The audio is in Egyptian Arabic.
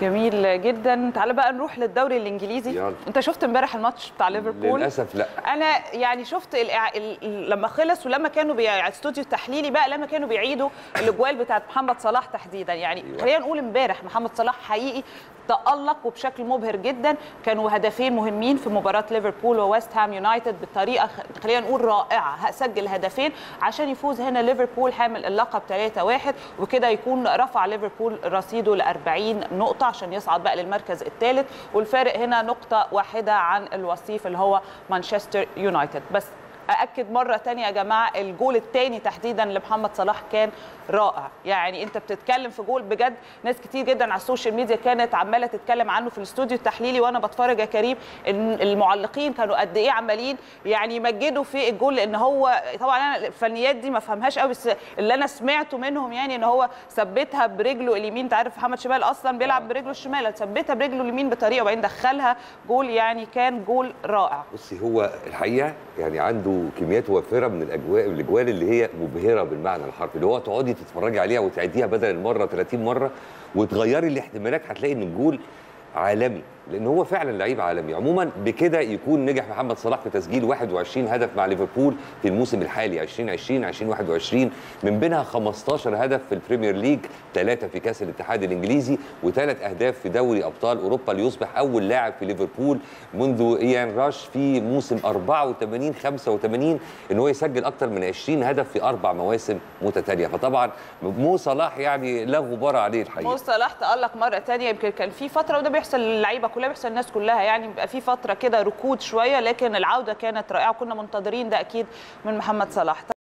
جميل جدا تعال بقى نروح للدوري الانجليزي يلا. انت شفت امبارح الماتش بتاع ليفربول للاسف لا انا يعني شفت الإع... ال... ال- لما خلص ولما كانوا بي... على استوديو التحليلي بقى لما كانوا بيعيدوا الاجوال بتاعت محمد صلاح تحديدا يعني أيوة. خلينا نقول امبارح محمد صلاح حقيقي تألق وبشكل مبهر جدا كانوا هدفين مهمين في مباراة ليفربول وويست هام يونايتد بالطريقة خ- خلينا نقول رائعة سجل هدفين عشان يفوز هنا ليفربول حامل اللقب 3-1 وكده يكون رفع ليفربول رصيده ل 40 نقطة عشان يصعد بقى للمركز الثالث والفارق هنا نقطة واحدة عن الوصيف اللي هو مانشستر يونايتد بس أأكد مرة تانية يا جماعة الجول الثاني تحديدا لمحمد صلاح كان رائع يعني أنت بتتكلم في جول بجد ناس كتير جدا على السوشيال ميديا كانت عمالة تتكلم عنه في الاستوديو التحليلي وأنا بتفرج يا كريم إن المعلقين كانوا قد إيه عمالين يعني يمجدوا في الجول لأن هو طبعا أنا الفنيات دي ما فهمهاش قوي بس اللي أنا سمعته منهم يعني إن هو ثبتها برجله اليمين أنت عارف محمد شمال أصلا بيلعب برجله الشمال ثبتها برجله اليمين بطريقة وبعدين دخلها جول يعني كان جول رائع بصي هو الحقيقه يعني عنده كميات وافره من الاجواء الاجوال اللي هي مبهره بالمعنى الحرفي اللي هو تقعدي تتفرجي عليها وتعيديها بدل المره 30 مره وتغيري الاحتمالات هتلاقي ان الجول عالمي لان هو فعلا لعيب عالمي عموما بكده يكون نجح محمد صلاح في تسجيل 21 هدف مع ليفربول في الموسم الحالي 2020 2021 من بينها 15 هدف في البريمير ليج ثلاثه في كاس الاتحاد الانجليزي وثلاث اهداف في دوري ابطال اوروبا ليصبح اول لاعب في ليفربول منذ ايان راش في موسم 84 85 ان هو يسجل اكثر من 20 هدف في اربع مواسم متتاليه فطبعا مو صلاح يعني لا غبار عليه الحقيقه مو صلاح تألق مرة تانية يمكن كان في فترة وده بيحصل للعيبة كلها بيحصل للناس كلها يعني بيبقى في فترة كده ركود شوية لكن العودة كانت رائعة وكنا منتظرين ده أكيد من محمد صلاح